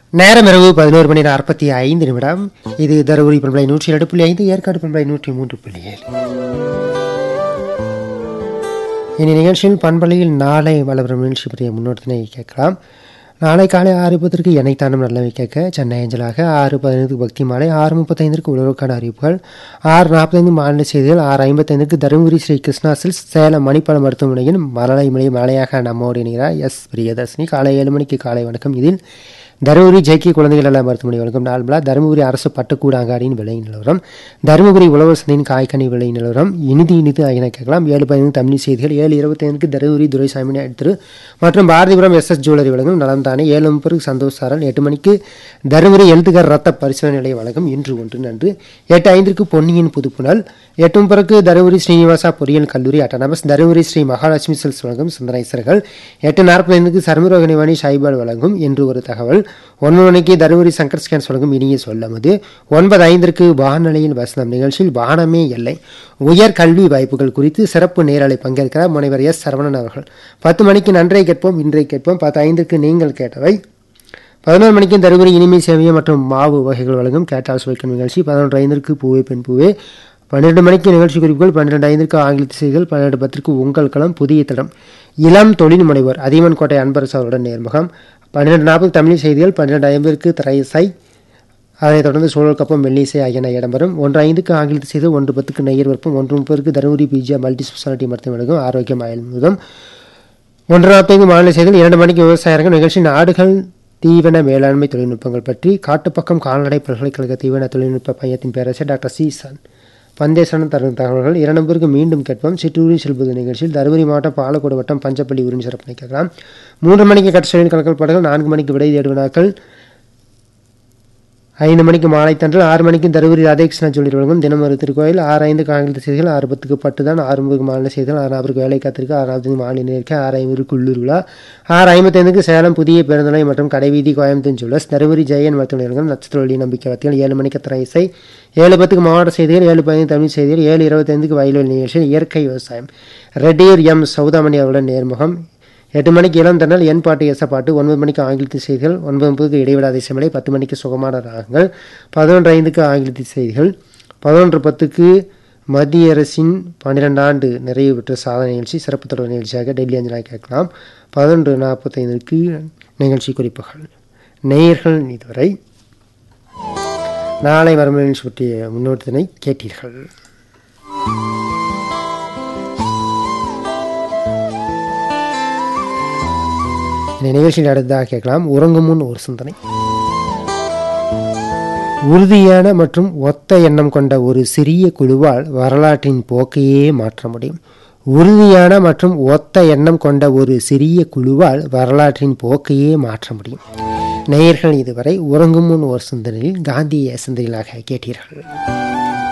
நேரம் இரவு பதினோரு மணி நாற்பத்தி ஐந்து நிமிடம் இது தருமபுரி பண்பலை நூற்றி இரண்டு புள்ளி ஐந்து ஏற்காடு பண்பலை நூற்றி மூன்று புள்ளி ஏழு இனி நிகழ்ச்சியில் பண்பலையில் நாளை வளரும் நிகழ்ச்சி பற்றிய முன்னோட்டத்தினை கேட்கலாம் நாளை காலை ஆறு பத்திற்கு எனைத்தானும் நல்லவை கேட்க சென்னை அஞ்சலாக ஆறு பதினைந்துக்கு பக்தி மாலை ஆறு முப்பத்தைந்திற்கு உழவுக்கான அறிவிப்புகள் ஆறு நாற்பத்தைந்து மாநில செய்திகள் ஆறு ஐம்பத்தைந்துக்கு தருமபுரி ஸ்ரீ கிருஷ்ணா சில்ஸ் சேலம் மணிப்பாலம் மருத்துவமனையில் மலலை மொழி மலையாக நம்மோடு இணைகிறார் எஸ் பிரியதர்ஷினி காலை ஏழு மணிக்கு காலை வணக்கம் இதில் தருமபுரி ஜேகே குழந்தைகள் நல மருத்துவமனை வழங்கும் நாள் விழா தருமபுரி அரசு பட்டுக்கூட அங்காடியின் விலை நிலவரம் தருமபுரி உழவர் சந்தையின் காய்கனி விலை நிலவரம் இனிது இனிது ஆகியன கேட்கலாம் ஏழு பதினைந்து தமிழ் செய்திகள் ஏழு இருபத்தைந்துக்கு தருமபுரி துரைசாமி திரு மற்றும் பாரதிபுரம் எஸ் எஸ் ஜுவல்லரி வழங்கும் நலம் தானே ஏழு முப்பதுக்கு சந்தோஷ் சாரல் எட்டு மணிக்கு தருமபுரி எழுத்துக்கார் ரத்த பரிசோதனை நிலைய வழங்கும் இன்று ஒன்று நன்று எட்டு ஐந்திற்கு பொன்னியின் புதுப்புணல் எட்டு முப்பதுக்கு தருமபுரி ஸ்ரீனிவாசா பொறியியல் கல்லூரி அட்டனமஸ் தருமபுரி ஸ்ரீ மகாலட்சுமி செல்ஸ் வழங்கும் சுந்தரேசர்கள் எட்டு நாற்பத்தைந்துக்கு சர்மரோக நிவாணி சாய்பால் வழங்கும் என்று ஒரு தகவல் ஒன்பது மணிக்கு தருமபுரி சங்கர் ஸ்கேன்ஸ் வழங்கும் இனிய சொல்லமது ஒன்பது ஐந்திற்கு வானொலியில் வசனம் நிகழ்ச்சியில் வானமே இல்லை உயர் கல்வி வாய்ப்புகள் குறித்து சிறப்பு நேரலை பங்கேற்கிறார் முனைவர் எஸ் சரவணன் அவர்கள் பத்து மணிக்கு நன்றை கேட்போம் இன்றை கேட்போம் பத்து ஐந்திற்கு நீங்கள் கேட்டவை பதினோரு மணிக்கு தருமபுரி இனிமை சேவையம் மற்றும் மாவு வகைகள் வழங்கும் கேட்டால் சுவைக்கும் நிகழ்ச்சி பதினொன்று ஐந்திற்கு பூவே பெண் பூவே பன்னிரெண்டு மணிக்கு நிகழ்ச்சி குறிப்புகள் பன்னிரெண்டு ஐந்திற்கு ஆங்கில செய்திகள் பன்னிரெண்டு பத்திற்கு உங்கள் களம் புதிய தடம் இளம் தொழில் முனைவர் அதியமன் கோட்டை அன்பரசு அவருடன் நேர்முகம் பன்னிரெண்டு நாற்பது தமிழ் செய்திகள் பன்னிரெண்டு ஐம்பதுக்கு திரையிசை அதைத் தொடர்ந்து சூழல் கப்பம் மெல்லிசை ஆகியன இடம்பெறும் ஒன்று ஐந்துக்கு ஆங்கிலத்தில் செய்து ஒன்று பத்துக்கு நெய்யர் விருப்பம் ஒன்று முப்பதுக்கு தருமபுரி பிஜிஆர் மல்டி ஸ்பெஷாலிட்டி மருத்துவம் வழங்கும் ஆரோக்கியம் அயல் முதம் ஒன்று நாற்பது மாநில செய்திகள் இரண்டு மணிக்கு விவசாயிகள் நிகழ்ச்சி நாடுகள் தீவன மேலாண்மை தொழில்நுட்பங்கள் பற்றி காட்டுப்பக்கம் கால்நடை பல்கலைக்கழக தீவன தொழில்நுட்ப மையத்தின் பேரரசர் டாக்டர் சி சன் பந்தேசனம் தரும் தகவல்கள் இரண்டு பேருக்கு மீண்டும் கேட்போம் சிற்றூரி செல்வது நிகழ்ச்சியில் தருமபுரி மாவட்டம் பாலக்கோடு வட்டம் பஞ்சப்பள்ளி உரிமை சிறப்பினை கேட்கலாம் மூன்று மணிக்கு கட்சியின் கலக்கல் பாடல்கள் நான்கு மணிக்கு விடை தேடு வினாக்கள் ஐந்து மணிக்கு மாலை தன்று ஆறு மணிக்கு தருமபுரி ராதேகிருஷ்ணா சொல்லி வழங்கும் தினம் ஒரு திருக்கோயில் ஆறு ஐந்துக்கு ஆங்கில செய்திகள் ஆறு பத்துக்கு பட்டு தான் ஆறு முப்பதுக்கு மாநில செய்திகள் ஆறு நாற்பதுக்கு வேலை காத்திருக்கு ஆறு நாற்பது மாநில நிற்க ஆறு ஐம்பதுக்கு உள்ளூர் விழா ஆறு ஐம்பத்தைந்துக்கு சேலம் புதிய பேருந்துலை மற்றும் கடைவீதி கோயம்புத்தூர் ஜுவல்லர்ஸ் தருமபுரி ஜெயன் மருத்துவ நிலையம் நட்சத்திர ஒளி நம்பிக்கை வத்திகள் ஏழு மணிக்கு திரை இசை ஏழு பத்துக்கு மாவட்ட செய்திகள் ஏழு பதினைந்து தமிழ் செய்திகள் ஏழு இருபத்தைந்துக்கு வயல்வெளி நிகழ்ச்சியில் இயற்கை விவசாயம் ரெட்டியூர் எம் சௌதாமணி அவருடன் நேர்முகம் எட்டு மணிக்கு இளம் தண்டல் என் பாட்டு எச பாட்டு ஒன்பது மணிக்கு ஆங்கிலத்து செய்திகள் ஒன்பது முப்பதுக்கு இடைவிடாத இசைமலை பத்து மணிக்கு சுகமான ராகங்கள் பதினொன்று ஐந்துக்கு ஆங்கிலத்து செய்திகள் பதினொன்று பத்துக்கு மத்திய அரசின் பன்னிரெண்டு ஆண்டு நிறைவு பெற்ற சாதனை நிகழ்ச்சி சிறப்பு தொடர் நிகழ்ச்சியாக டெல்லி அஞ்சலாக கேட்கலாம் பதினொன்று நாற்பத்தைந்துக்கு நிகழ்ச்சி குறிப்புகள் நேயர்கள் இதுவரை நாளை வரும் நிகழ்ச்சி பற்றிய முன்னோட்டத்தினை கேட்டீர்கள் இந்த நிகழ்ச்சியில் அடுத்ததாக கேட்கலாம் உறங்கும் முன் ஒரு சிந்தனை உறுதியான மற்றும் ஒத்த எண்ணம் கொண்ட ஒரு சிறிய குழுவால் வரலாற்றின் போக்கையே மாற்ற முடியும் உறுதியான மற்றும் ஒத்த எண்ணம் கொண்ட ஒரு சிறிய குழுவால் வரலாற்றின் போக்கையே மாற்ற முடியும் நேயர்கள் இதுவரை உறங்கும் முன் ஒரு சிந்தனையில் காந்திய சிந்தனைகளாக கேட்டீர்கள்